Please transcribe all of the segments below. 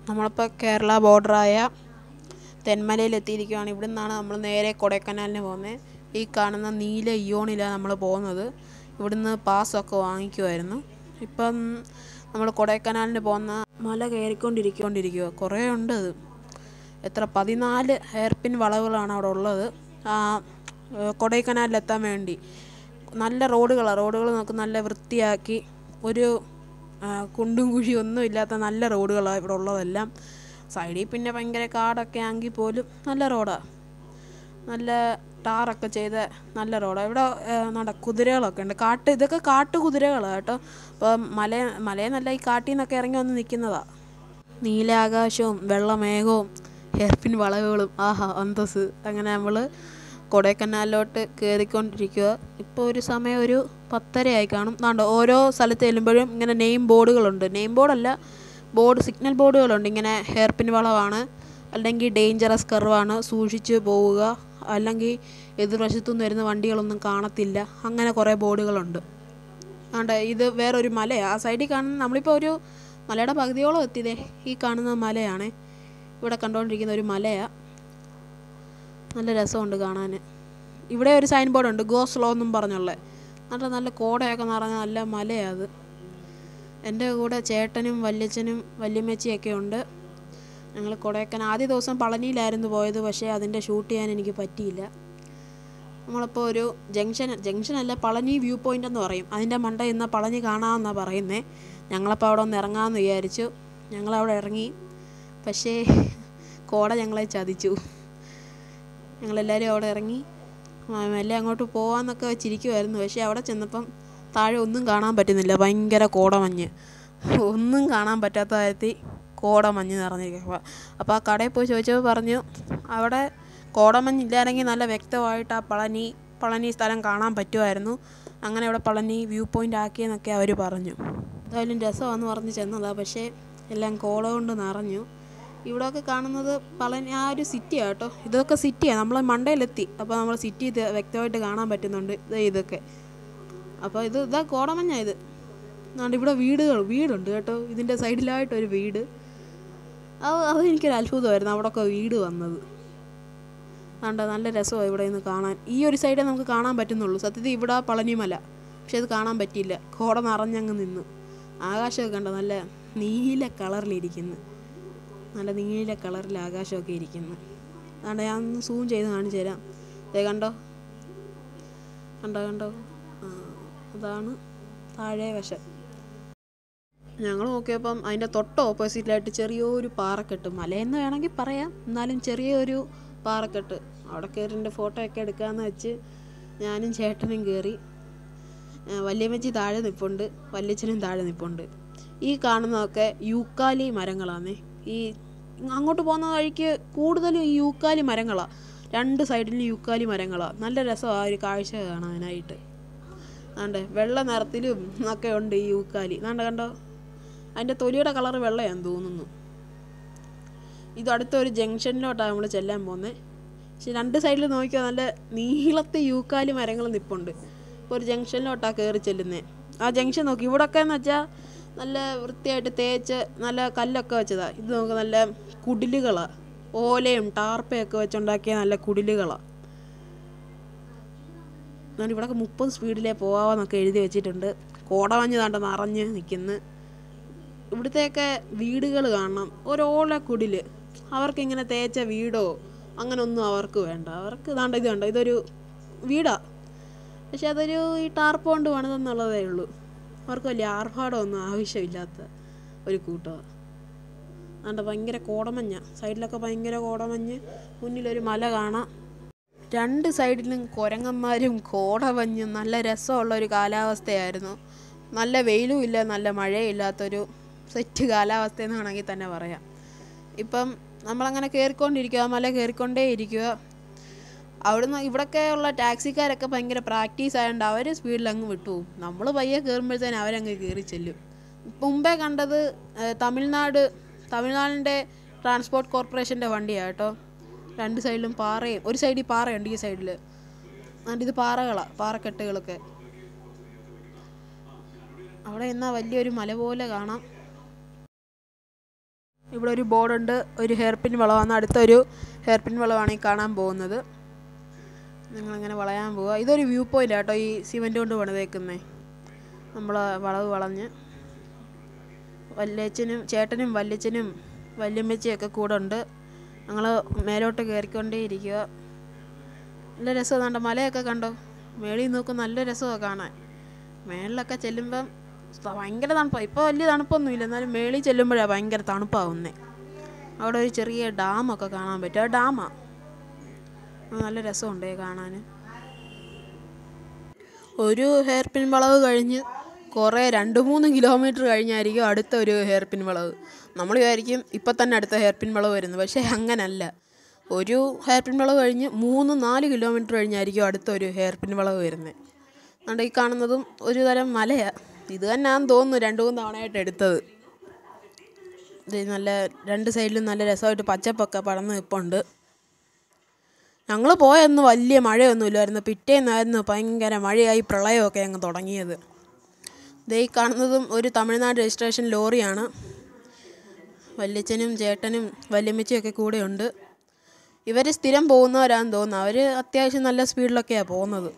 നമ്മളിപ്പോൾ കേരള ബോർഡറായ തെന്മലയിൽ എത്തിയിരിക്കുകയാണ് ഇവിടെ നിന്നാണ് നമ്മൾ നേരെ കൊടൈക്കനാലിന് പോകുന്നത് ഈ കാണുന്ന നീല ഇയോണിലാണ് നമ്മൾ പോകുന്നത് ഇവിടുന്ന് പാസ്സൊക്കെ വാങ്ങിക്കുമായിരുന്നു ഇപ്പം നമ്മൾ കൊടൈക്കനാലിന് പോകുന്ന മല കയറിക്കൊണ്ടിരിക്കൊണ്ടിരിക്കുക കുറേ ഉണ്ട് അത് എത്ര പതിനാല് ഹെയർപിൻ വളവുകളാണ് അവിടെ ഉള്ളത് ആ ഏഹ് കൊടൈക്കനാലിലെത്താൻ വേണ്ടി നല്ല റോഡുകളാണ് റോഡുകൾ നമുക്ക് നല്ല വൃത്തിയാക്കി ഒരു ആ, കുണ്ടും കുഴിയും ഒന്നും ഇല്ലാത്ത നല്ല റോഡുകളാണ് ഇവിടെ ഉള്ളതെല്ലാം സൈഡിൽ പിന്നെ ഭയങ്കര കാടൊക്കെ ആണെങ്കിൽ പോലും നല്ല റോഡാണ് നല്ല ടാറൊക്കെ ചെയ്ത നല്ല റോഡാണ് ഇവിടെ ഏഹ്, നട കുതിരകളൊക്കെ ഉണ്ട് കാട്ട് ഇതൊക്കെ കാട്ടു കുതിരകളാണ് കേട്ടോ അപ്പം മല മലയെന്നല്ല ഈ കാട്ടിൽ നിന്നൊക്കെ ഇറങ്ങി വന്ന് നിൽക്കുന്നതാണ് നീലാകാശവും വെള്ളമേഘവും ഹെയർപിൻ വളവുകളും ആഹാ അന്തസ് അങ്ങനെ നമ്മൾ കൊടൈക്കനാലിലോട്ട് കയറിക്കൊണ്ടിരിക്കുക ഇപ്പോൾ ഒരു സമയം ഒരു പത്തരയായി കാണും നാണ്ട് ഓരോ സ്ഥലത്ത് ചെല്ലുമ്പോഴും ഇങ്ങനെ നെയിം ബോർഡുകളുണ്ട് നെയിം ബോർഡല്ല ബോർഡ് സിഗ്നൽ ബോർഡുകളുണ്ട് ഇങ്ങനെ ഹെയർപിൻ വളവാണ് അല്ലെങ്കിൽ ഡേഞ്ചറസ് കർവാണ് സൂക്ഷിച്ച് പോവുക അല്ലെങ്കിൽ എതിർവശത്തുനിന്ന് വരുന്ന വണ്ടികളൊന്നും കാണത്തില്ല അങ്ങനെ കുറേ ബോർഡുകളുണ്ട് ആണ്ട് ഇത് വേറൊരു മലയാണ് ആ സൈഡിൽ കാണുന്ന നമ്മളിപ്പോൾ ഒരു മലയുടെ പകുതിയോളം എത്തിയതേ ഈ കാണുന്ന മലയാണ് ഇവിടെ കണ്ടുകൊണ്ടിരിക്കുന്ന ഒരു മലയാണ് നല്ല രസമുണ്ട് കാണാൻ ഇവിടെ ഒരു സൈൻ ബോർഡ് ഉണ്ട് ഗോ സ്ലോ എന്നും പറഞ്ഞുള്ള നല്ല നല്ല കോടയൊക്കെ നിറഞ്ഞ നല്ല മലയാണ് അത് എൻ്റെ കൂടെ ചേട്ടനും വല്യച്ഛനും വല്യമ്മച്ചിയൊക്കെ ഉണ്ട് ഞങ്ങൾ കൊടൈക്കനാൽ ആദ്യ ദിവസം പളനിയിലായിരുന്നു പോയത് പക്ഷേ അതിൻ്റെ ഷൂട്ട് ചെയ്യാൻ എനിക്ക് പറ്റിയില്ല നമ്മളിപ്പോൾ ഒരു ജംഗ്ഷൻ ജംഗ്ഷൻ അല്ല പളനി വ്യൂ പോയിൻ്റ് എന്ന് പറയും അതിൻ്റെ മണ്ട ഇന്ന് പളനി കാണാമെന്നാണ് പറയുന്നത് ഞങ്ങളപ്പോൾ അവിടെ ഒന്ന് ഇറങ്ങാമെന്ന് വിചാരിച്ചു ഞങ്ങളവിടെ ഇറങ്ങി പക്ഷേ കോട ഞങ്ങളെ ചതിച്ചു ഞങ്ങളെല്ലാവരും അവിടെ ഇറങ്ങി ആ, മെല്ലെ അങ്ങോട്ട് പോകാമെന്നൊക്കെ വെച്ചിരിക്കുമായിരുന്നു പക്ഷേ അവിടെ ചെന്നപ്പം താഴെ ഒന്നും കാണാൻ പറ്റുന്നില്ല ഭയങ്കര കോടമഞ്ഞ് ഒന്നും കാണാൻ പറ്റാത്ത കാര്യത്തിൽ കോടമഞ്ഞ് നിറഞ്ഞിരിക്കുക അപ്പോൾ ആ കടയിൽ പോയി ചോദിച്ചപ്പോൾ പറഞ്ഞു അവിടെ കോടമഞ്ഞ് ഇല്ലായിരുന്നെങ്കിൽ നല്ല വ്യക്തമായിട്ട് ആ പളനി പളനി സ്ഥലം കാണാൻ പറ്റുമായിരുന്നു അങ്ങനെ ഇവിടെ പളനി വ്യൂ പോയിൻ്റ് ആക്കിയെന്നൊക്കെ അവർ പറഞ്ഞു എന്തായാലും രസമാണെന്ന് പറഞ്ഞ് ചെന്നതാണ് പക്ഷേ എല്ലാം കോട കൊണ്ട് നിറഞ്ഞു ഇവിടെയൊക്കെ കാണുന്നത് പളനി ആ ഒരു സിറ്റിയാണ് കേട്ടോ ഇതൊക്കെ സിറ്റിയാണ് നമ്മൾ മണ്ടയിലെത്തി അപ്പോൾ നമ്മൾ സിറ്റി ഇത് വ്യക്തമായിട്ട് കാണാൻ പറ്റുന്നുണ്ട് ഇത് ഇതൊക്കെ അപ്പോൾ ഇത് ഇതാ കോടമഞ്ഞ ഇത് അതുകൊണ്ട് ഇവിടെ വീടുകൾ വീടുണ്ട് കേട്ടോ ഇതിൻ്റെ സൈഡിലായിട്ടൊരു വീട് അത് അത് എനിക്കൊരു അത്ഭുതമായിരുന്നു അവിടെയൊക്കെ വീട് വന്നത് അതുകൊണ്ട് നല്ല രസമാണ് ഇവിടെ നിന്ന് കാണാൻ ഈ ഒരു സൈഡേ നമുക്ക് കാണാൻ പറ്റുന്നുള്ളൂ സത്യത്തിൽ ഇവിടെ പളനിമല പക്ഷെ അത് കാണാൻ പറ്റിയില്ല കോട നിറഞ്ഞങ്ങ് നിന്നു ആകാശമൊക്കെ കണ്ടോ നല്ല നീല കളറിലിരിക്കുന്നു നല്ല നീല കളറിൽ ആകാശമൊക്കെ ഇരിക്കുന്നു അതുകൊണ്ട് ഞാൻ ഒന്ന് സൂം ചെയ്ത് കാണിച്ചു തരാം ദേ കണ്ടോ കണ്ടോ കണ്ടോ ആ, അതാണ് താഴെ വശം ഞങ്ങൾ നോക്കിയപ്പം അതിൻ്റെ തൊട്ട് ഓപ്പോസിറ്റിലായിട്ട് ചെറിയൊരു പാറക്കെട്ട് മലയെന്ന് വേണമെങ്കിൽ പറയാം എന്നാലും ചെറിയൊരു പാറക്കെട്ട് അവിടെ കയറിൻ്റെ ഫോട്ടോ ഒക്കെ എടുക്കാമെന്ന് വെച്ച് ഞാനും ചേട്ടനും കയറി വല്യമ്മച്ചി താഴെ നിൽപ്പുണ്ട് വല്യച്ഛനും താഴെ നിൽപ്പുണ്ട് ഈ കാണുന്നതൊക്കെ യൂക്കാലി മരങ്ങളാണ് ഈ അങ്ങോട്ട് പോകുന്ന വഴിക്ക് കൂടുതലും ഈ യൂക്കാലി മരങ്ങളാണ് രണ്ട് സൈഡിലും യൂക്കാലി മരങ്ങളാണ് നല്ല രസമാണ് ആ ഒരു കാഴ്ച കാണാനായിട്ട് ആണ്ടെ വെള്ള നിറത്തിലും ഒക്കെ ഉണ്ട് ഈ യൂക്കാലി നാണ്ട കണ്ടോ അതിൻ്റെ തൊലിയുടെ കളർ വെള്ളയാന്ന് തോന്നുന്നു ഇത് അടുത്ത ഒരു ജംഗ്ഷനിലോട്ടാണ് നമ്മൾ ചെല്ലാൻ പോകുന്നത് പക്ഷെ രണ്ട് സൈഡിൽ നോക്കിയാൽ നല്ല നീളത്തെ യൂക്കാലി മരങ്ങൾ നിൽപ്പുണ്ട് ഇപ്പോൾ ഒരു ജംഗ്ഷനിലോട്ടാണ് കയറി ചെല്ലുന്നത് ആ ജംഗ്ഷൻ നോക്കി ഇവിടെയൊക്കെ എന്ന് വെച്ചാൽ നല്ല വൃത്തിയായിട്ട് തേച്ച് നല്ല കല്ലൊക്കെ വെച്ചതാണ് ഇത് നമുക്ക് നല്ല കുടിലുകളാണ് ഓലയും ടാർപ്പയൊക്കെ വെച്ചുണ്ടാക്കിയ നല്ല കുടിലുകളാണ് എന്നാൽ ഇവിടെയൊക്കെ മുപ്പത് സ്പീഡിലേ പോകാമെന്നൊക്കെ എഴുതി വെച്ചിട്ടുണ്ട് കോടമഞ്ഞ് താണ്ട് നിറഞ്ഞ് നിൽക്കുന്നു ഇവിടുത്തെയൊക്കെ വീടുകൾ കാണണം ഒരോല കുടില് അവർക്കിങ്ങനെ തേച്ച വീടോ അങ്ങനെ ഒന്നും അവർക്ക് വേണ്ട അവർക്ക് താണ്ട ഇത് കണ്ടോ ഇതൊരു വീടാ പക്ഷെ അതൊരു ഈ ടാർപ്പ് കൊണ്ട് പണിതെന്നുള്ളതേ ഉള്ളൂ അവർക്ക് വലിയ ആർഭാടമൊന്നും ആവശ്യമില്ലാത്ത ഒരു കൂട്ടമാണ് അതുകൊണ്ട് ഭയങ്കര കോടമഞ്ഞ സൈഡിലൊക്കെ ഭയങ്കര കോടമഞ്ഞ് മുന്നിലൊരു മല കാണാം രണ്ട് സൈഡിലും കുരങ്ങന്മാരും കോടമഞ്ഞും നല്ല രസമുള്ള ഒരു കാലാവസ്ഥയായിരുന്നു നല്ല വെയിലും ഇല്ല നല്ല മഴയും ഇല്ലാത്തൊരു സെറ്റ് കാലാവസ്ഥ എന്ന് വേണമെങ്കിൽ തന്നെ പറയാം ഇപ്പം നമ്മളങ്ങനെ കയറിക്കൊണ്ടിരിക്കുക ആ മല കയറിക്കൊണ്ടേ ഇരിക്കുക അവിടുന്ന് ഇവിടൊക്കെ ഉള്ള ടാക്സിക്കാരൊക്കെ ഭയങ്കര പ്രാക്ടീസ് ആയതുകൊണ്ട് അവർ സ്പീഡിൽ അങ്ങ് വിട്ടുപോകും നമ്മൾ പയ്യെ കയറുമ്പോഴത്തേന് അവരങ്ങ് കയറി ചെല്ലും മുമ്പേ കണ്ടത് ഏഹ്, തമിഴ്നാട് തമിഴ്നാടിൻ്റെ ട്രാൻസ്പോർട്ട് കോർപ്പറേഷൻ്റെ വണ്ടിയാണ് കേട്ടോ രണ്ട് സൈഡിലും പാറയും ഒരു സൈഡിൽ പാറയുണ്ട് ഈ സൈഡിൽ അതുകൊണ്ട് ഇത് പാറകളാണ് പാറക്കെട്ടുകളൊക്കെ അവിടെ എന്നാൽ വലിയൊരു മല പോലെ കാണാം ഇവിടെ ഒരു ബോർഡുണ്ട് ഒരു ഹെയർ പിൻ വളവാണ് അടുത്തൊരു ഹെയർ പിൻ വളവാണ് ഈ കാണാൻ പോകുന്നത് നിങ്ങളിങ്ങനെ വളയാൻ പോവുക ഇതൊരു വ്യൂ പോയിന്റ് കേട്ടോ ഈ സിമെൻറ്റ് കൊണ്ട് പണിതേക്കുന്നേ നമ്മൾ വളവ് വളഞ്ഞ് വല്യച്ഛനും ചേട്ടനും വല്യച്ഛനും വല്യമ്മച്ചിയൊക്കെ കൂടെ ഉണ്ട് ഞങ്ങൾ മേലോട്ട് കയറിക്കൊണ്ടേ ഇരിക്കുക നല്ല രസമാണ് കണ്ടോ മലയൊക്കെ കണ്ടോ മേളിൽ നോക്കും നല്ല രസമാണ് കാണാൻ മേളിലൊക്കെ ചെല്ലുമ്പം സ- ഭയങ്കര തണുപ്പാണ് ഇപ്പോൾ വലിയ തണുപ്പൊന്നുമില്ല എന്നാലും മേളിൽ ചെല്ലുമ്പോഴാണ് ഭയങ്കര തണുപ്പാവുന്നത് അവിടെ ഒരു ചെറിയ ഡാമൊക്കെ കാണാൻ പറ്റും ആ ഡാമാണ് നല്ല രസമുണ്ട് കാണാൻ ഒരു ഹെയർ പിൻ വളവ് കഴിഞ്ഞ് കുറേ രണ്ട് മൂന്ന് കിലോമീറ്റർ കഴിഞ്ഞായിരിക്കും അടുത്ത ഒരു ഹെയർ പിൻ വളവ് നമ്മൾ വിചാരിക്കും ഇപ്പം തന്നെ അടുത്ത ഹെയർ പിൻ വളവ് വരുന്നു പക്ഷേ അങ്ങനല്ല ഒരു ഹെയർ പിൻ വളവ് കഴിഞ്ഞ് മൂന്ന് നാല് കിലോമീറ്റർ കഴിഞ്ഞായിരിക്കും അടുത്ത ഒരു ഹെയർ പിൻ വളവ് വരുന്നത് അതുകൊണ്ട് ഈ കാണുന്നതും ഒരു തരം മലയാണ് ഇത് തന്നെയാണെന്ന് തോന്നുന്നു രണ്ട് മൂന്ന് തവണയായിട്ട് എടുത്തത് ഇത് നല്ല രണ്ട് സൈഡിലും നല്ല രസമായിട്ട് പച്ചപ്പൊക്കെ പടർന്ന് നിൽപ്പുണ്ട് ഞങ്ങൾ പോയന്ന് വലിയ മഴയൊന്നുമില്ലായിരുന്നു പിറ്റേന്നായിരുന്നു ഭയങ്കര മഴയായി പ്രളയമൊക്കെ അങ്ങ് തുടങ്ങിയത് ദേ ഈ കാണുന്നതും ഒരു തമിഴ്നാട് രജിസ്ട്രേഷൻ ലോറിയാണ് വല്യച്ഛനും ചേട്ടനും വല്യമ്മച്ചിയൊക്കെ കൂടെയുണ്ട് ഇവർ സ്ഥിരം പോകുന്നവരാണെന്ന് തോന്നുന്നു അവർ അത്യാവശ്യം നല്ല സ്പീഡിലൊക്കെയാണ് പോകുന്നത്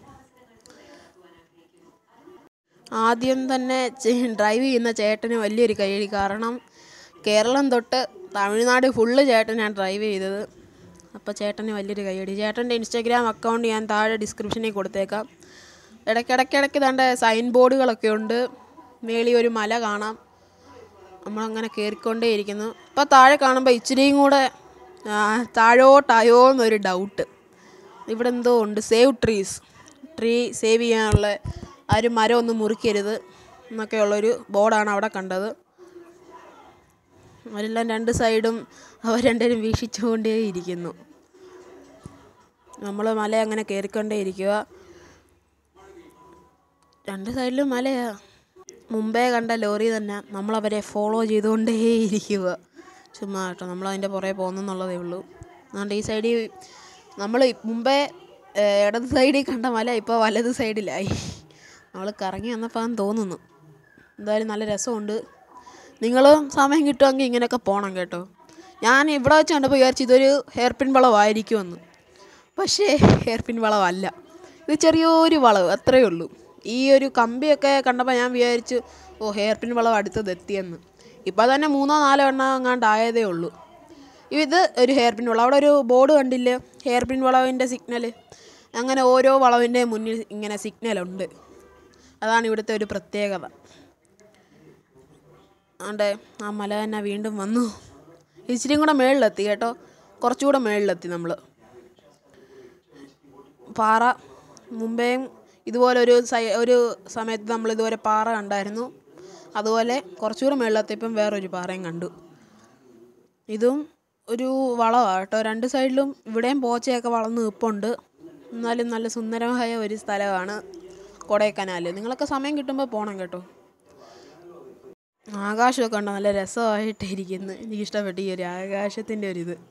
ആദ്യം തന്നെ ചെ- ഡ്രൈവ് ചെയ്യുന്ന ചേട്ടന് വലിയൊരു കൈയടി കാരണം കേരളം തൊട്ട് തമിഴ്നാട് ഫുള്ള് ചേട്ടനാണ് ഡ്രൈവ് ചെയ്തത് അപ്പോൾ ചേട്ടന് വലിയൊരു കൈയടി ചേട്ടൻ്റെ ഇൻസ്റ്റാഗ്രാം അക്കൗണ്ട് ഞാൻ താഴെ ഡിസ്ക്രിപ്ഷനിൽ കൊടുത്തേക്കാം ഇടയ്ക്കിടയ്ക്കിടയ്ക്ക് തൻ്റെ സൈൻ ബോർഡുകളൊക്കെ ഉണ്ട് മേളി ഒരു മല കാണാം നമ്മളങ്ങനെ കയറിക്കൊണ്ടേയിരിക്കുന്നു ഇപ്പോൾ താഴെ കാണുമ്പോൾ ഇച്ചിരിയും കൂടെ ആ, താഴോട്ടായോ എന്നൊരു ഡൗട്ട് ഇവിടെ എന്തോ ഉണ്ട് സേവ് ട്രീസ് ട്രീ സേവ് ചെയ്യാനുള്ള ആരും മരം ഒന്നും മുറിക്കരുത് എന്നൊക്കെയുള്ളൊരു ബോർഡാണ് അവിടെ കണ്ടത് അവരെല്ലാം രണ്ട് സൈഡും അവർ രണ്ടുപേരും വീക്ഷിച്ചുകൊണ്ടേയിരിക്കുന്നു നമ്മൾ മല അങ്ങനെ കയറിക്കൊണ്ടേ ഇരിക്കുക രണ്ട് സൈഡിലും മലയാ മുമ്പേ കണ്ട ലോറി തന്നെ നമ്മളവരെ ഫോളോ ചെയ്തുകൊണ്ടേ ഇരിക്കുക ചുമ്മാ കേട്ടോ നമ്മൾ അതിൻ്റെ പുറകെ പോകുന്നെന്നുള്ളതേ ഉള്ളൂ അതുകൊണ്ട് ഈ സൈഡിൽ നമ്മൾ മുമ്പേ ഏഹ്, ഇടത് സൈഡിൽ കണ്ട മല ഇപ്പോൾ വലത് സൈഡിലായി നമ്മൾ കറങ്ങി വന്നപ്പോൾ തോന്നുന്നു എന്തായാലും നല്ല രസമുണ്ട് നിങ്ങൾ സമയം കിട്ടുമെങ്കിൽ ഇങ്ങനെയൊക്കെ പോകണം കേട്ടോ ഞാൻ ഇവിടെ വെച്ച് കണ്ടപ്പോൾ വിചാരിച്ചു ഇതൊരു ഹെയർ പിൻ വളവായിരിക്കുമെന്ന് പക്ഷേ ഹെയർ പിൻ വളവല്ല ഇത് ചെറിയൊരു വളവ് അത്രയേ ഉള്ളൂ ഈ ഒരു കമ്പിയൊക്കെ കണ്ടപ്പോൾ ഞാൻ വിചാരിച്ചു ഓ ഹെയർ പിൻ വളവ് അടുത്തത് എത്തിയെന്ന് ഇപ്പോൾ തന്നെ മൂന്നോ നാലോ എണ്ണം എങ്ങാണ്ട് ആയതേ ഉള്ളൂ ഇത് ഒരു ഹെയർ പിൻ വളവ് അവിടെ ഒരു ബോർഡ് കണ്ടില്ലേ ഹെയർ പിൻ വളവിൻ്റെ സിഗ്നൽ അങ്ങനെ ഓരോ വളവിൻ്റെ മുന്നിൽ ഇങ്ങനെ സിഗ്നലുണ്ട് അതാണ് ഇവിടുത്തെ ഒരു പ്രത്യേകത ആണ്ടെ ആ മല തന്നെ വീണ്ടും വന്നു ഇച്ചിരിയും കൂടെ മേളിലെത്തി കേട്ടോ കുറച്ചുകൂടെ മേളിലെത്തി നമ്മൾ പാറ മുമ്പേയും ഇതുപോലെ ഒരു സൈ ഒരു സമയത്ത് നമ്മൾ ഇതുപോലെ പാറ കണ്ടായിരുന്നു അതുപോലെ കുറച്ചുകൂടെ മേളിലെത്തിയപ്പം വേറൊരു പാറയും കണ്ടു ഇതും ഒരു വളമാണ് കേട്ടോ രണ്ട് സൈഡിലും ഇവിടെയും പോച്ചയൊക്കെ വളർന്ന് നിൽപ്പുണ്ട് എന്നാലും നല്ല സുന്ദരമായ ഒരു സ്ഥലമാണ് കൊടൈക്കനാൽ നിങ്ങളൊക്കെ സമയം കിട്ടുമ്പോൾ പോകണം കേട്ടോ ആകാശമൊക്കെ ഉണ്ടോ നല്ല രസമായിട്ട് ഇരിക്കുന്നു എനിക്കിഷ്ടപ്പെട്ടു ഈ ഒരു ആകാശത്തിൻ്റെ ഒരു ഇത്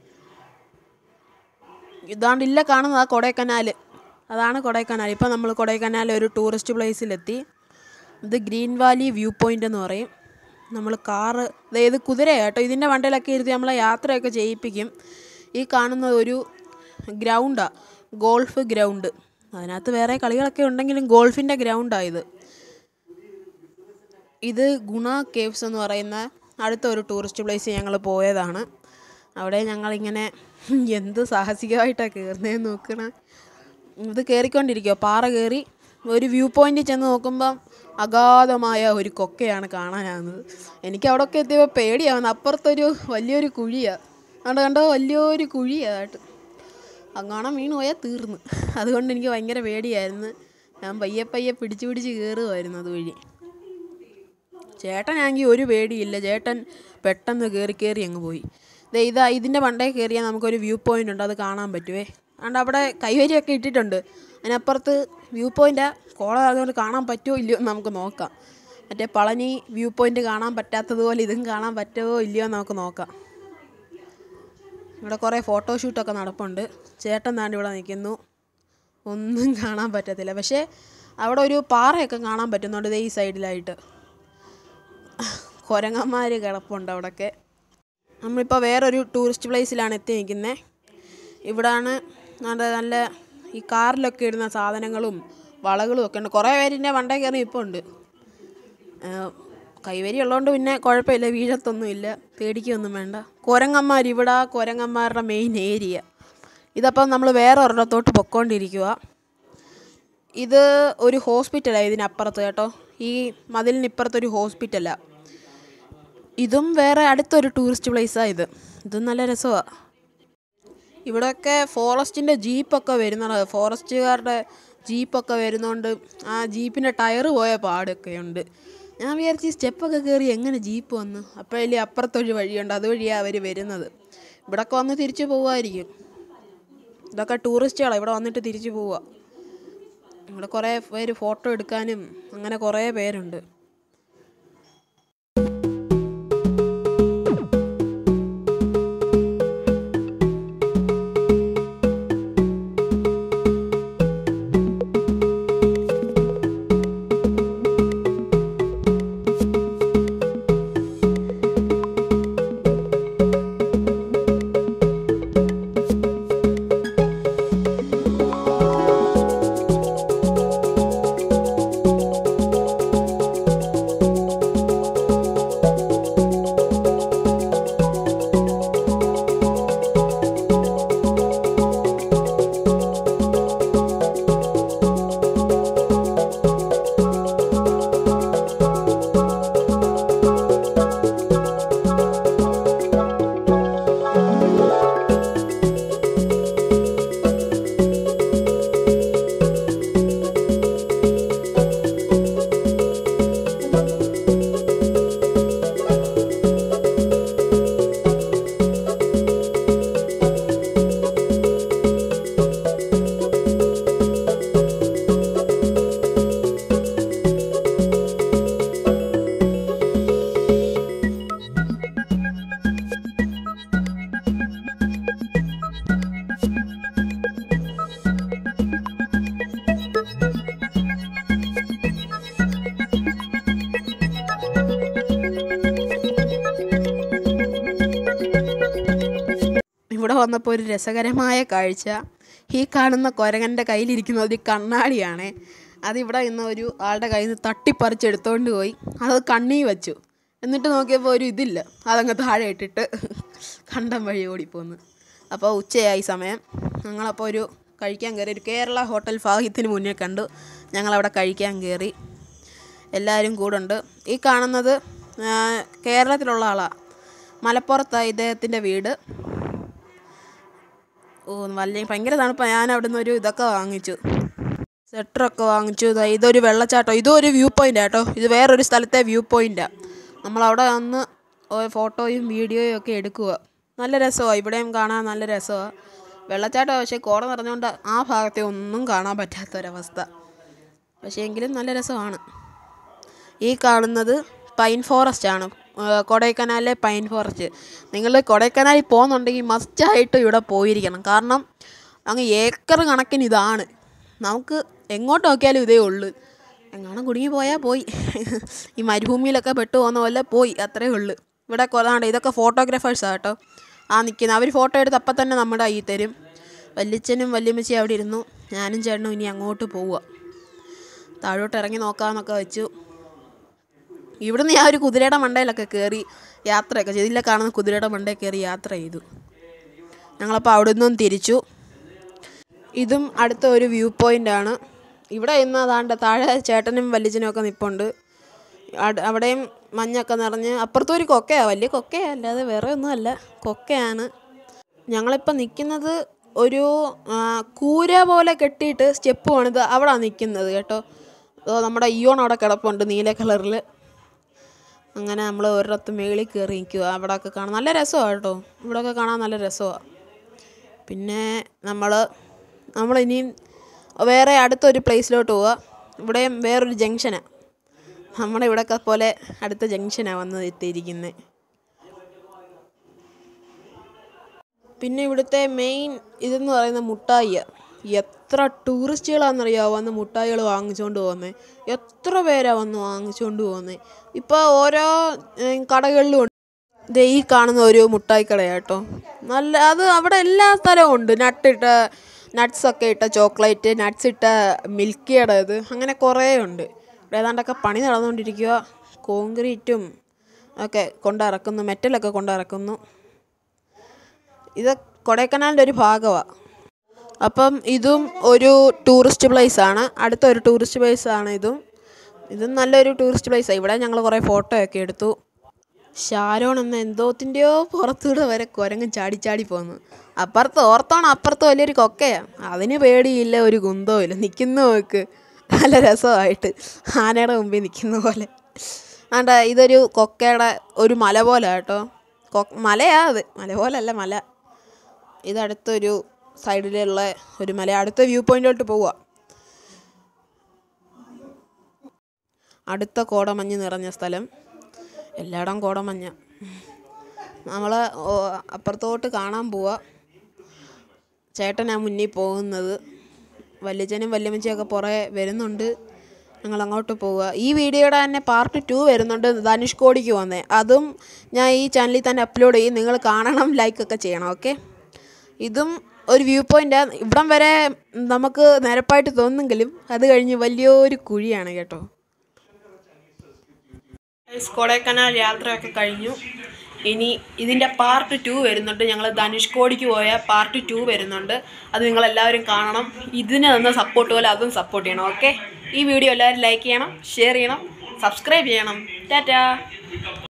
ഇതാണ്ട് ഇല്ല കാണുന്നത് ആ കൊടൈക്കനാൽ അതാണ് കൊടൈക്കനാൽ ഇപ്പം നമ്മൾ കൊടൈക്കനാൽ ഒരു ടൂറിസ്റ്റ് പ്ലേസിലെത്തി ഇത് ഗ്രീൻ വാലി വ്യൂ പോയിൻ്റ് എന്ന് പറയും നമ്മൾ കാറ് ഇത് കുതിരയാണ് കേട്ടോ ഇതിൻ്റെ വണ്ടിയിലൊക്കെ ഇരുത്തി നമ്മളെ യാത്രയൊക്കെ ചെയ്യിപ്പിക്കും ഈ കാണുന്നത് ഒരു ഗ്രൗണ്ടാണ് ഗോൾഫ് ഗ്രൗണ്ട് അതിനകത്ത് വേറെ കളികളൊക്കെ ഉണ്ടെങ്കിലും ഗോൾഫിൻ്റെ ഗ്രൗണ്ടാണ് ഇത് ഇത് ഗുണ കേവ്സ് എന്ന് പറയുന്ന അടുത്ത ഒരു ടൂറിസ്റ്റ് പ്ലേസ് ഞങ്ങൾ പോയതാണ് അവിടെ ഞങ്ങളിങ്ങനെ എന്ത് സാഹസികമായിട്ടാണ് കയറുന്നതെന്ന് നോക്കണ ഇത് കയറിക്കൊണ്ടിരിക്കുക പാറ കയറി ഒരു വ്യൂ പോയിന്റിൽ ചെന്ന് നോക്കുമ്പം അഗാധമായ ഒരു കൊക്കയാണ് കാണാനാകുന്നത് എനിക്ക് അവിടെയൊക്കെ എത്തിയപ്പോൾ പേടിയാവുന്നു അപ്പുറത്തൊരു വലിയൊരു കുഴിയാണ് അവിടെ കണ്ടോ വലിയൊരു കുഴിയായിട്ട് അങ്ങാണം വീണ് പോയാൽ തീർന്നു അതുകൊണ്ട് എനിക്ക് ഭയങ്കര പേടിയായിരുന്നു ഞാൻ പയ്യെ പയ്യെ പിടിച്ച് പിടിച്ച് കയറുമായിരുന്നു അതുവഴി ചേട്ടനാണെങ്കിൽ ഒരു പേടിയില്ല ചേട്ടൻ പെട്ടെന്ന് കയറി കയറി അങ്ങ് പോയി ദേ ഇതാ ഇതിൻ്റെ മണ്ടേ കയറിയാൽ നമുക്കൊരു വ്യൂ പോയിൻ്റ് ഉണ്ട് അത് കാണാൻ പറ്റുവേ അതുകൊണ്ട് അവിടെ കൈവരിയൊക്കെ ഇട്ടിട്ടുണ്ട് അതിനപ്പുറത്ത് വ്യൂ പോയിൻ്റ് കോള അതുകൊണ്ട് കാണാൻ പറ്റുമോ ഇല്ലയോ എന്ന് നമുക്ക് നോക്കാം മറ്റേ പളനി വ്യൂ പോയിൻ്റ് കാണാൻ പറ്റാത്തതുപോലെ ഇതും കാണാൻ പറ്റുമോ ഇല്ലയോ എന്ന് നമുക്ക് നോക്കാം ഇവിടെ കുറേ ഫോട്ടോഷൂട്ടൊക്കെ നടപ്പുണ്ട് ചേട്ടൻ താണ്ട് ഇവിടെ നിൽക്കുന്നു ഒന്നും കാണാൻ പറ്റത്തില്ല പക്ഷേ അവിടെ ഒരു പാറയൊക്കെ കാണാൻ പറ്റുന്നുണ്ട് ദേ ഈ സൈഡിലായിട്ട് കുരങ്ങന്മാർ കിടപ്പുണ്ട് അവിടെയൊക്കെ നമ്മളിപ്പോൾ വേറൊരു ടൂറിസ്റ്റ് പ്ലേസിലാണ് എത്തി നിൽക്കുന്നത് ഇവിടാണ് നല്ല നല്ല ഈ കാറിലൊക്കെ ഇടുന്ന സാധനങ്ങളും വളകളും ഒക്കെ ഉണ്ട് കുറേ പേരിൻ്റെ വണ്ടേ കയറി ഇപ്പോൾ ഉണ്ട് കൈവരി ഉള്ളതുകൊണ്ട് പിന്നെ കുഴപ്പമില്ല വീഴത്തൊന്നുമില്ല പേടിക്കൊന്നും വേണ്ട കുരങ്ങന്മാർ ഇവിടെ ആ കുരങ്ങന്മാരുടെ മെയിൻ ഏരിയ ഇതപ്പം നമ്മൾ വേറെ ഒരിടത്തോട്ട് പൊക്കോണ്ടിരിക്കുക ഇത് ഒരു ഹോസ്പിറ്റലാണ് ഇതിനപ്പുറത്ത് കേട്ടോ ഈ മതിലിനിപ്പുറത്തൊരു ഹോസ്പിറ്റലാണ് ഇതും വേറെ അടുത്തൊരു ടൂറിസ്റ്റ് പ്ലേസാണ് ഇത് ഇതും നല്ല രസമാണ് ഇവിടെയൊക്കെ ഫോറസ്റ്റിൻ്റെ ജീപ്പൊക്കെ വരുന്നതാണ് ഫോറസ്റ്റുകാരുടെ ജീപ്പൊക്കെ വരുന്നതുകൊണ്ട് ആ ജീപ്പിൻ്റെ ടയറ് പോയ പാടൊക്കെ ഉണ്ട് ഞാൻ വിചാരിച്ച് ഈ സ്റ്റെപ്പൊക്കെ കയറി എങ്ങനെ ജീപ്പ് വന്നു അപ്പോഴല്ലേ അപ്പുറത്തൊരു വഴിയുണ്ട് അതുവഴിയാണ് അവർ വരുന്നത് ഇവിടൊക്കെ വന്ന് തിരിച്ചു പോവുമായിരിക്കും ഇതൊക്കെ ടൂറിസ്റ്റുകളാണ് ഇവിടെ വന്നിട്ട് തിരിച്ചു പോവുക ഇവിടെ കുറേ പേര് ഫോട്ടോ എടുക്കാനും അങ്ങനെ കുറേ പേരുണ്ട് ഇവിടെ വന്നപ്പോൾ ഒരു രസകരമായ കാഴ്ച ഈ കാണുന്ന കുരങ്ങൻ്റെ കയ്യിലിരിക്കുന്ന ഒരു കണ്ണാടിയാണ് അതിവിടെ ഇന്ന് ഒരു ആളുടെ കയ്യിൽ നിന്ന് തട്ടിപ്പറിച്ചെടുത്തോണ്ട് പോയി അത് കണ്ണി വെച്ചു എന്നിട്ട് നോക്കിയപ്പോൾ ഒരു ഇതില്ല അതങ്ങ് താഴെ ഇട്ടിട്ട് കണ്ടം വഴി ഓടിപ്പോന്ന് അപ്പോൾ ഉച്ചയായി സമയം ഞങ്ങളപ്പോൾ ഒരു കഴിക്കാൻ കയറി ഒരു കേരള ഹോട്ടൽ ഫാഹിത്തിന് മുന്നേ കണ്ടു ഞങ്ങളവിടെ കഴിക്കാൻ കയറി എല്ലാവരും കൂടെ ഉണ്ട് ഈ കാണുന്നത് ആ, കേരളത്തിലുള്ള ആളാണ് മലപ്പുറത്താണ് ഇദ്ദേഹത്തിൻ്റെ വീട് ഓ വല്ല ഭയങ്കര തണുപ്പാണ് ഞാൻ അവിടെ നിന്ന് ഒരു ഇതൊക്കെ വാങ്ങിച്ചു സ്വെറ്ററൊക്കെ വാങ്ങിച്ചു ദാ ഇതൊരു വെള്ളച്ചാട്ടം ഇതും ഒരു വ്യൂ പോയിൻ്റ് കേട്ടോ ഇത് വേറൊരു സ്ഥലത്തെ വ്യൂ പോയിൻ്റാണ് നമ്മളവിടെ വന്ന് ഓ- ഫോട്ടോയും വീഡിയോയും ഒക്കെ എടുക്കുക നല്ല രസമാണ് ഇവിടെയും കാണാൻ നല്ല രസമാണ് വെള്ളച്ചാട്ടം പക്ഷേ കോട നിറഞ്ഞുകൊണ്ട് ആ ഭാഗത്തെ ഒന്നും കാണാൻ പറ്റാത്തൊരവസ്ഥ പക്ഷേ എങ്കിലും നല്ല രസമാണ് ഈ കാണുന്നത് പൈൻ ഫോറസ്റ്റ് ആണ് ആ, കൊടൈക്കനാലിലെ പൈൻ ഫോറസ്റ്റ് നിങ്ങൾ കൊടൈക്കനാലിൽ പോകുന്നുണ്ടെങ്കിൽ മസ്റ്റായിട്ട് ഇവിടെ പോയിരിക്കണം കാരണം അങ്ങ് ഏക്കർ കണക്കിന് ഇതാണ് നമുക്ക് എങ്ങോട്ട് നോക്കിയാലും ഇതേ ഉള്ളൂ എങ്ങാനും കുടുങ്ങി പോയാൽ പോയി ഈ മരുഭൂമിയിലൊക്കെ പെട്ടു പോകുന്ന പോലെ പോയി അത്രേ ഉള്ളൂ ഇവിടെ കൊല്ലാണ്ട് ഇതൊക്കെ ഫോട്ടോഗ്രാഫേഴ്സാണ് കേട്ടോ ആ നിൽക്കുന്നത് അവർ ഫോട്ടോ എടുത്ത് അപ്പം തന്നെ നമ്മുടെ കയ്യിൽ തരും വല്യച്ഛനും വല്യമ്മച്ചിയും അവിടെ ഇരുന്നു ഞാനും ചേട്ടനും ഇനി അങ്ങോട്ട് പോവുക താഴോട്ട് ഇറങ്ങി നോക്കാമെന്നൊക്കെ വെച്ചു ഇവിടുന്ന് ഞാൻ ഒരു കുതിരയുടെ മണ്ടയിലൊക്കെ കയറി യാത്രയൊക്കെ ചെയ്തു ഇതിലെ കാണുന്ന കുതിരയുടെ മണ്ടയിൽ കയറി യാത്ര ചെയ്തു ഞങ്ങളപ്പോൾ അവിടെ നിന്നും തിരിച്ചു ഇതും അടുത്ത ഒരു വ്യൂ പോയിൻ്റ് ആണ് ഇവിടെ ഇന്ന് അതാണ്ട് താഴെ ചേട്ടനും വല്യച്ഛനും ഒക്കെ നിൽപ്പുണ്ട് അട്- അവിടെയും മഞ്ഞൊക്കെ നിറഞ്ഞ് അപ്പുറത്തും ഒരു കൊക്കയാണ് വലിയ കൊക്കയാണ് അല്ലാതെ വേറെ ഒന്നുമല്ല കൊക്കയാണ് ഞങ്ങളിപ്പോൾ നിൽക്കുന്നത് ഒരു ആ, കൂര പോലെ കെട്ടിയിട്ട് സ്റ്റെപ്പ് പണിത് അവിടെയാണ് നിൽക്കുന്നത് കേട്ടോ അതോ നമ്മുടെ ഇയോൺ അവിടെ കിടപ്പുണ്ട് നീല കളറിൽ അങ്ങനെ നമ്മൾ ഒരിടത്ത് മേളിൽ കയറി നിൽക്കുക അവിടെയൊക്കെ കാണാൻ നല്ല രസമാണ് കേട്ടോ ഇവിടെയൊക്കെ കാണാൻ നല്ല രസമാണ് പിന്നെ നമ്മൾ നമ്മളിനിയും വേറെ അടുത്തൊരു പ്ലേസിലോട്ട് പോവുക ഇവിടെയും വേറൊരു ജംഗ്ഷനാണ് നമ്മുടെ ഇവിടെയൊക്കെ പോലെ അടുത്ത ജംഗ്ഷനാണ് വന്ന് എത്തിയിരിക്കുന്നത് പിന്നെ ഇവിടുത്തെ മെയിൻ ഇതെന്ന് പറയുന്നത് മുട്ടായിയാണ് എത്ര ടൂറിസ്റ്റുകളാണെന്നറിയാമോ വന്ന് മുട്ടായികൾ വാങ്ങിച്ചുകൊണ്ട് പോകുന്നത് എത്ര പേരാണ് വന്ന് വാങ്ങിച്ചുകൊണ്ട് പോകുന്നത് ഇപ്പോൾ ഓരോ ഏം, കടകളിലും ഉണ്ട് ദേ ഈ കാണുന്ന ഒരു മുട്ടായി കടയാട്ടോ നല്ല അത് അവിടെ എല്ലാ സ്ഥലവും ഉണ്ട് നട്ടിട്ട nuts ഒക്കെ ഇട്ട ചോക്ലേറ്റ് നട്ട്സ് ഇട്ട മിൽക്കിയുടെ ഇത് അങ്ങനെ കുറേ ഉണ്ട് ഇവിടെ ഏതാണ്ടൊക്കെ പണി നടന്നുകൊണ്ടിരിക്കുക കോൺക്രീറ്റും ഒക്കെ കൊണ്ടിറക്കുന്നു മെറ്റലൊക്കെ കൊണ്ടിറക്കുന്നു ഇത് കൊടൈക്കനാലിൻ്റെ ഒരു ഭാഗമാണ് അപ്പം ഇതും ഒരു ടൂറിസ്റ്റ് പ്ലേസ് ആണ് അടുത്ത ഒരു ടൂറിസ്റ്റ് പ്ലേസ് ആണ് ഇതും ഇതും നല്ലൊരു ടൂറിസ്റ്റ് പ്ലേസാണ് ഇവിടെ ഞങ്ങൾ കുറേ ഫോട്ടോ ഒക്കെ എടുത്തു ഷാരോൺ എന്ന എന്തോത്തിൻ്റെയോ പുറത്തൂടെ വരെ കുരങ്ങ് ചാടി ചാടി പോന്നു അപ്പുറത്ത് ഓർത്തോണം അപ്പുറത്ത് വലിയൊരു കൊക്കയാണ് അതിന് പേടിയില്ല ഒരു കുന്തവും ഇല്ല നിൽക്കുന്ന നോക്ക് നല്ല രസമായിട്ട് ആനയുടെ മുമ്പിൽ നിൽക്കുന്ന പോലെ ആണ്ട ഇതൊരു കൊക്കയുടെ ഒരു മല പോലെ കേട്ടോ കൊ മലയാ അത് മല പോലല്ല മല ഇതടുത്തൊരു സൈഡിലുള്ള ഒരു മല അടുത്ത വ്യൂ പോയിന്റിലോട്ട് പോവുക അടുത്ത കോടമഞ്ഞ് നിറഞ്ഞ സ്ഥലം എല്ലായിടം കോടമഞ്ഞ നമ്മൾ അപ്പുറത്തോട്ട് കാണാൻ പോവുക ചേട്ടനാ മുന്നിൽ പോകുന്നത് വല്യച്ഛനും വല്യമ്മച്ചിയൊക്കെ പുറകെ വരുന്നുണ്ട് ഞങ്ങൾ അങ്ങോട്ട് പോവുക ഈ വീഡിയോയുടെ തന്നെ പാർട്ട് ടു വരുന്നുണ്ട് ധനുഷ്കോടിക്ക് വന്നേ അതും ഞാൻ ഈ ചാനലിൽ തന്നെ അപ്ലോഡ് ചെയ്യും നിങ്ങൾ കാണണം ലൈക്കൊക്കെ ചെയ്യണം ഓക്കെ ഇതും ഒരു വ്യൂ പോയിൻ്റ് ഇവിടം വരെ നമുക്ക് നിരപ്പായിട്ട് തോന്നുമെങ്കിലും അത് കഴിഞ്ഞ് വലിയൊരു കുഴിയാണ് കേട്ടോ കൊടൈക്കനാൽ യാത്രയൊക്കെ കഴിഞ്ഞു ഇനി ഇതിൻ്റെ പാർട്ട് ടു വരുന്നുണ്ട് ഞങ്ങൾ ധനുഷ്കോടിക്ക് പോയ പാർട്ട് ടു വരുന്നുണ്ട് അത് നിങ്ങളെല്ലാവരും കാണണം ഇതിന് തന്ന സപ്പോർട്ട് പോലെ അതും സപ്പോർട്ട് ചെയ്യണം ഓക്കെ ഈ വീഡിയോ എല്ലാവരും ലൈക്ക് ചെയ്യണം ഷെയർ ചെയ്യണം സബ്സ്ക്രൈബ് ചെയ്യണം ടാറ്റാ